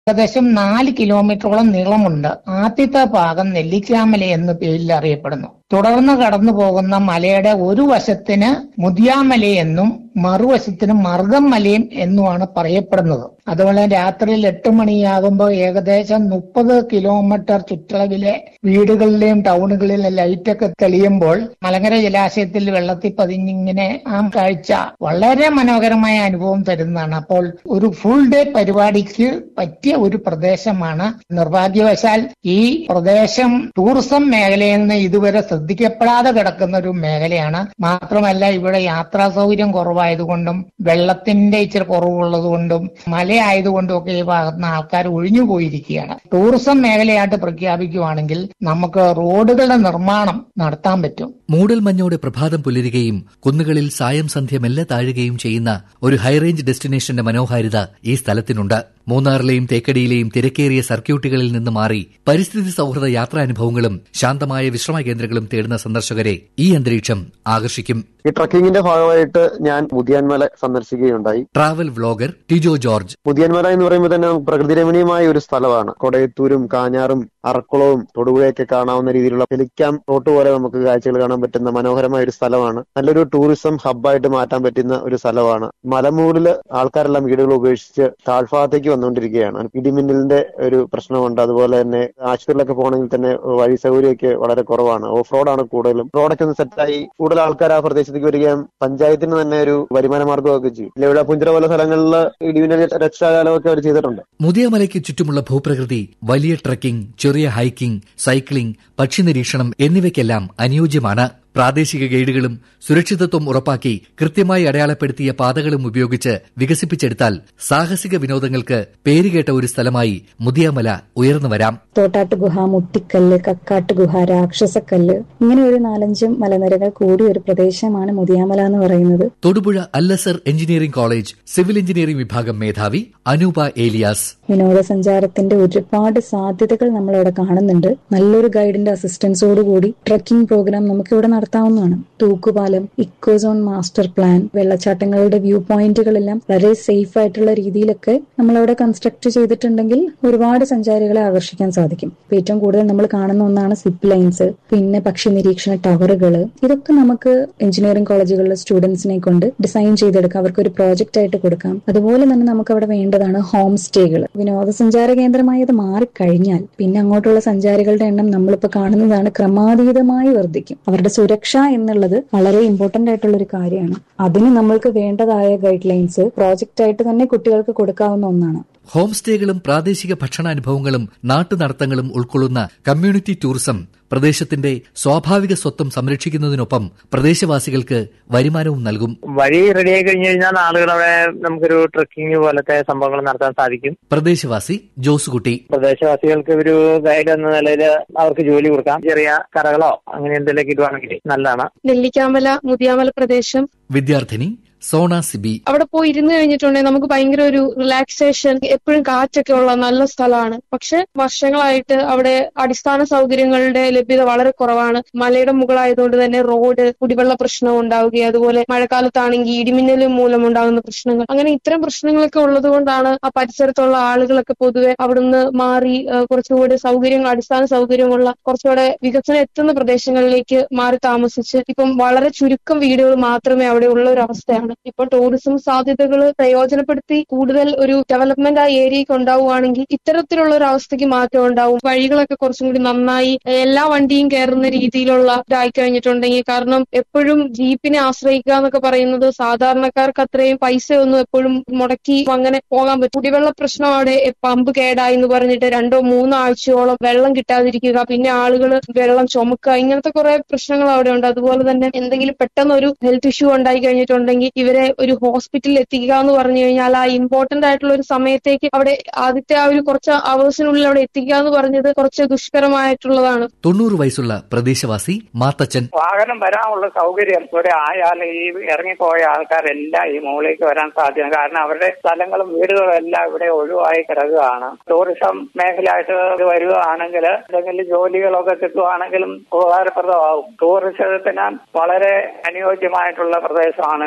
ഏകദേശം നാല് കിലോമീറ്ററോളം നീളമുണ്ട് ആദ്യത്തെ ഭാഗം നെല്ലിക്കാമല എന്ന പേരിൽ അറിയപ്പെടുന്നു തുടർന്ന് കടന്നു പോകുന്ന മലയുടെ ഒരു വശത്തിന് മുതിയാമല എന്നും മറുവശത്തിന് മർഗം മലയും എന്നുമാണ് പറയപ്പെടുന്നത് അതുപോലെ രാത്രിയിൽ എട്ട് മണിയാകുമ്പോൾ ഏകദേശം മുപ്പത് കിലോമീറ്റർ ചുറ്റളവിലെ വീടുകളിലെയും ടൗണുകളിലെ ലൈറ്റൊക്കെ തെളിയുമ്പോൾ മലങ്കര ജലാശയത്തിൽ വെള്ളത്തിൽ പതിഞ്ഞിങ്ങനെ ആ കാഴ്ച വളരെ മനോഹരമായ അനുഭവം തരുന്നതാണ് അപ്പോൾ ഒരു ഫുൾ ഡേ പരിപാടിക്ക് പറ്റിയ ഒരു പ്രദേശമാണ് നിർഭാഗ്യവശാൽ ഈ പ്രദേശം ടൂറിസം മേഖലയിൽ നിന്ന് ഇതുവരെ ശ്രദ്ധിക്കപ്പെടാതെ കിടക്കുന്ന ഒരു മേഖലയാണ് മാത്രമല്ല ഇവിടെ യാത്രാ സൗകര്യം കുറവായതുകൊണ്ടും വെള്ളത്തിന്റെ ഇച്ചിരി കുറവുള്ളതുകൊണ്ടും മലയായതുകൊണ്ടും ഒക്കെ ഈ ഭാഗത്ത് നിന്ന് ആൾക്കാർ ഒഴിഞ്ഞു പോയിരിക്കുകയാണ് ടൂറിസം മേഖലയായിട്ട് പ്രഖ്യാപിക്കുകയാണെങ്കിൽ നമുക്ക് റോഡുകളുടെ നിർമ്മാണം നടത്താൻ പറ്റും മൂടൽമഞ്ഞോടെ പ്രഭാതം പുലരുകയും കുന്നുകളിൽ സായം സന്ധ്യ മെല്ലെ താഴുകയും ചെയ്യുന്ന ഒരു ഹൈറേഞ്ച് ഡെസ്റ്റിനേഷന്റെ മനോഹാരിത ഈ സ്ഥലത്തിനുണ്ട് മൂന്നാറിലെയും തേക്കടിയിലെയും തിരക്കേറിയ സർക്യൂട്ടുകളിൽ നിന്ന് മാറി പരിസ്ഥിതി സൌഹൃദ യാത്രാനുഭവങ്ങളും ശാന്തമായ വിശ്രമ കേന്ദ്രങ്ങളും തേടുന്ന സന്ദർശകരെ ഈ അന്തരീക്ഷം ആകർഷിക്കും ഈ ട്രക്കിങ്ങിന്റെ ഭാഗമായിട്ട് ഞാൻ മുതിയാൻമല സന്ദർശിക്കുകയുണ്ടായി ട്രാവൽ വ്ലോഗർ ടിജോ ജോർജ് മുതിയാൻമല എന്ന് പറയുമ്പോൾ തന്നെ നമുക്ക് പ്രകൃതി രമണീയമായ ഒരു സ്ഥലമാണ് കൊടയത്തൂരും കാഞ്ഞാറും അറക്കുളവും തൊടുപുഴയൊക്കെ കാണാവുന്ന രീതിയിലുള്ള പെലിക്കാം റോട്ട് പോലെ നമുക്ക് കാഴ്ചകൾ കാണാൻ പറ്റുന്ന മനോഹരമായ ഒരു സ്ഥലമാണ് നല്ലൊരു ടൂറിസം ഹബ്ബായിട്ട് മാറ്റാൻ പറ്റുന്ന ഒരു സ്ഥലമാണ് മലമൂടില് ആൾക്കാരെല്ലാം വീടുകൾ ഉപേക്ഷിച്ച് താഴ്ഭാഗത്തേക്ക് വന്നുകൊണ്ടിരിക്കുകയാണ് ഇടിമിന്നലിന്റെ ഒരു പ്രശ്നമുണ്ട് അതുപോലെ തന്നെ ആശുപത്രിയിലൊക്കെ പോകണമെങ്കിൽ തന്നെ വഴി സൗകര്യമൊക്കെ വളരെ കുറവാണ് ഓഫ് റോഡാണ് കൂടുതലും റോഡൊക്കെ ഒന്ന് സെറ്റായി കൂടുതൽ ആൾക്കാർ ആ പ്രദേശത്തേക്ക് വരികയും പഞ്ചായത്തിന് തന്നെ ഒരു വരുമാന മാർഗ്ഗമൊക്കെ ചെയ്യും ഇല്ല ഇവിടെ പുഞ്ചിറ പോലെ സ്ഥലങ്ങളിൽ ഇടിമിന്നൽ രക്ഷാകാലമൊക്കെ അവർ ചെയ്തിട്ടുണ്ട് മുതിയമലയ്ക്ക് ചുറ്റുമുള്ള ഭൂപ്രകൃതി വലിയ ട്രക്കിംഗ് ചെറിയ ഹൈക്കിംഗ് സൈക്ലിംഗ് പക്ഷി നിരീക്ഷണം എന്നിവയ്ക്കെല്ലാം അനുയോജ്യമാണ് പ്രാദേശിക ഗൈഡുകളും സുരക്ഷിതത്വം ഉറപ്പാക്കി കൃത്യമായി അടയാളപ്പെടുത്തിയ പാതകളും ഉപയോഗിച്ച് വികസിപ്പിച്ചെടുത്താൽ സാഹസിക വിനോദങ്ങൾക്ക് പേരുകേട്ട ഒരു സ്ഥലമായി മുതിയമല ഉയർന്നു വരാം തോട്ടാട്ട് ഗുഹ മുട്ടിക്കല്ല് കക്കാട്ട് ഗുഹ രാക്ഷസക്കല്ല് ഇങ്ങനെ ഒരു നാലഞ്ച് മലനിരകൾ കൂടിയ ഒരു പ്രദേശമാണ് മുതിയാമല എന്ന് പറയുന്നത് Thodupuzha Alazhar engineering college civil engineering വിഭാഗം മേധാവി അനൂപ ഏലിയാസ് വിനോദസഞ്ചാരത്തിന്റെ ഒരുപാട് സാധ്യതകൾ നമ്മളിവിടെ കാണുന്നുണ്ട് നല്ലൊരു ഗൈഡിന്റെ അസിസ്റ്റൻസോടുകൂടി ട്രക്കിംഗ് പ്രോഗ്രാം നമുക്ക് ഇവിടെ നടത്താവുന്നതാണ് തൂക്കുപാലം ഇക്കോസോൺ മാസ്റ്റർ പ്ലാൻ വെള്ളച്ചാട്ടങ്ങളുടെ വ്യൂ പോയിന്റുകളെല്ലാം വളരെ സേഫ് ആയിട്ടുള്ള രീതിയിലൊക്കെ നമ്മളവിടെ കൺസ്ട്രക്ട് ചെയ്തിട്ടുണ്ടെങ്കിൽ ഒരുപാട് സഞ്ചാരികളെ ആകർഷിക്കാൻ സാധിക്കും ഇപ്പൊ ഏറ്റവും കൂടുതൽ നമ്മൾ കാണുന്ന ഒന്നാണ് സിപ്പ് ലൈൻസ് പിന്നെ പക്ഷി നിരീക്ഷണ ടവറുകൾ ഇതൊക്കെ നമുക്ക് എഞ്ചിനീയറിംഗ് കോളേജുകളിലെ സ്റ്റുഡൻസിനെ കൊണ്ട് ഡിസൈൻ ചെയ്തെടുക്കാം അവർക്ക് ഒരു പ്രോജക്റ്റ് ആയിട്ട് കൊടുക്കാം അതുപോലെ തന്നെ നമുക്ക് അവിടെ വേണ്ടതാണ് ഹോം സ്റ്റേകൾ വിനോദസഞ്ചാര കേന്ദ്രമായി അത് മാറിക്കഴിഞ്ഞാൽ പിന്നെ അങ്ങോട്ടുള്ള സഞ്ചാരികളുടെ എണ്ണം നമ്മളിപ്പോൾ കാണുന്നതാണ് ക്രമാതീതമായി വർദ്ധിക്കും അവരുടെ സുരക്ഷ എന്നുള്ളത് വളരെ ഇമ്പോർട്ടന്റ് ആയിട്ടുള്ള ഒരു കാര്യമാണ് അതിന് നമ്മൾക്ക് വേണ്ടതായ ഗൈഡ് ലൈൻസ് പ്രോജക്റ്റ് ആയിട്ട് തന്നെ കുട്ടികൾക്ക് കൊടുക്കാവുന്ന ഒന്നാണ് ഹോം സ്റ്റേകളും പ്രാദേശിക ഭക്ഷണാനുഭവങ്ങളും നാട്ടുനടത്തങ്ങളും ഉൾക്കൊള്ളുന്ന കമ്മ്യൂണിറ്റി ടൂറിസം പ്രദേശത്തിന്റെ സ്വാഭാവിക സ്വത്വം സംരക്ഷിക്കുന്നതിനൊപ്പം പ്രദേശവാസികൾക്ക് വരുമാനവും നൽകും വഴി റെഡിയായി കഴിഞ്ഞു കഴിഞ്ഞാൽ ആളുകളവിടെ നമുക്കൊരു ട്രക്കിംഗ് പോലത്തെ സംഭവങ്ങൾ നടത്താൻ സാധിക്കും പ്രദേശവാസി ജോസുകുട്ടി പ്രദേശവാസികൾക്ക് ഒരു ഗൈഡ് എന്ന നിലയിൽ അവർക്ക് ജോലി കൊടുക്കാം ചെറിയ കറകളോ അങ്ങനെ എന്തെങ്കിലും ഇടുവാണെങ്കിൽ നല്ലതാണ് നെല്ലിക്കാമല മുതിയാമല പ്രദേശം വിദ്യാർത്ഥിനി സോണ സിബി അവിടെ പോയി ഇരുന്ന് കഴിഞ്ഞിട്ടുണ്ടെങ്കിൽ നമുക്ക് ഭയങ്കര ഒരു റിലാക്സേഷൻ എപ്പോഴും കാറ്റൊക്കെ ഉള്ള നല്ല സ്ഥലമാണ് പക്ഷെ വർഷങ്ങളായിട്ട് അവിടെ അടിസ്ഥാന സൗകര്യങ്ങളുടെ ലഭ്യത വളരെ കുറവാണ് മലയുടെ മുകളായതുകൊണ്ട് തന്നെ റോഡ് കുടിവെള്ള പ്രശ്നം ഉണ്ടാവുകയും അതുപോലെ മഴക്കാലത്താണെങ്കിൽ ഇടിമിന്നൽ മൂലം ഉണ്ടാകുന്ന പ്രശ്നങ്ങൾ അങ്ങനെ ഇത്തരം പ്രശ്നങ്ങളൊക്കെ ഉള്ളത് കൊണ്ടാണ് ആ പരിസരത്തുള്ള ആളുകളൊക്കെ പൊതുവെ അവിടുന്ന് മാറി ആ, കുറച്ചുകൂടി സൗകര്യങ്ങൾ അടിസ്ഥാന സൗകര്യമുള്ള കുറച്ചുകൂടെ വികസനം എത്തുന്ന പ്രദേശങ്ങളിലേക്ക് മാറി താമസിച്ച് ഇപ്പം വളരെ ചുരുക്കം വീടുകൾ മാത്രമേ അവിടെ ഉള്ള ഒരു അവസ്ഥയാണ് ഇപ്പോൾ ടൂറിസം സാധ്യതകൾ പ്രയോജനപ്പെടുത്തി കൂടുതൽ ഒരു ഡെവലപ്മെന്റ് ആ ഏരിയക്ക് ഉണ്ടാവുകയാണെങ്കിൽ ഇത്തരത്തിലുള്ള ഒരു അവസ്ഥയ്ക്ക് മാറ്റം ഉണ്ടാവും വഴികളൊക്കെ കുറച്ചും കൂടി നന്നായി എല്ലാ വണ്ടിയും കയറുന്ന രീതിയിലുള്ള ഇതായി കഴിഞ്ഞിട്ടുണ്ടെങ്കിൽ കാരണം എപ്പോഴും ജീപ്പിനെ ആശ്രയിക്കുക എന്നൊക്കെ പറയുന്നത് സാധാരണക്കാർക്ക് അത്രയും പൈസയൊന്നും എപ്പോഴും മുടക്കി അങ്ങനെ പോകാൻ പറ്റും കുടിവെള്ള പ്രശ്നം അവിടെ പമ്പ് കേടായി എന്ന് പറഞ്ഞിട്ട് രണ്ടോ മൂന്നോ ആഴ്ചയോളം വെള്ളം കിട്ടാതിരിക്കുക പിന്നെ ആളുകൾ വെള്ളം ചുമക്കുക ഇങ്ങനത്തെ കുറെ പ്രശ്നങ്ങൾ അവിടെ ഉണ്ട് അതുപോലെ തന്നെ എന്തെങ്കിലും പെട്ടെന്ന് ഒരു ഹെൽത്ത് ഇഷ്യൂ ഉണ്ടായി കഴിഞ്ഞിട്ടുണ്ടെങ്കിൽ ഇവരെ ഒരു ഹോസ്പിറ്റലിൽ എത്തിക്കുക എന്ന് പറഞ്ഞു കഴിഞ്ഞാൽ ആ ഇമ്പോർട്ടന്റ് ആയിട്ടുള്ള ഒരു സമയത്തേക്ക് അവിടെ ആദ്യത്തെ ആ ഒരു കുറച്ച് അവേഴ്സിനുള്ളിൽ അവിടെ എത്തിക്കുക എന്ന് പറഞ്ഞത് കുറച്ച് ദുഷ്കരമായിട്ടുള്ളതാണ് തൊണ്ണൂറ് വയസ്സുള്ള പ്രദേശവാസി മാത്തച്ചൻ വാഹനം വരാനുള്ള സൗകര്യം ഇവിടെ ആയാൽ ഈ ഇറങ്ങിപ്പോയ ആൾക്കാരെല്ലാം ഈ മുകളിലേക്ക് വരാൻ സാധ്യത കാരണം അവരുടെ സ്ഥലങ്ങളും വീടുകളും എല്ലാം ഇവിടെ ഒഴിവായി കിടക്കുകയാണ് ടൂറിസം മേഖലയായിട്ട് ഇത് വരികയാണെങ്കിൽ എന്തെങ്കിലും ജോലികളൊക്കെ കിട്ടുകയാണെങ്കിലും ഉപകാരപ്രദമാകും ടൂറിസത്തിന് വളരെ അനുയോജ്യമായിട്ടുള്ള പ്രദേശമാണ് ഇവിടെ ഇതെങ്കിലും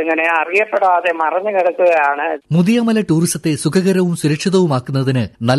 ഇങ്ങനെ അറിയപ്പെടാതെ മറഞ്ഞു കിടക്കുകയാണ് മുതിയമല ടൂറിസത്തെ സുഖകരവും സുരക്ഷിതവുമാക്കുന്നതിന് നല്ല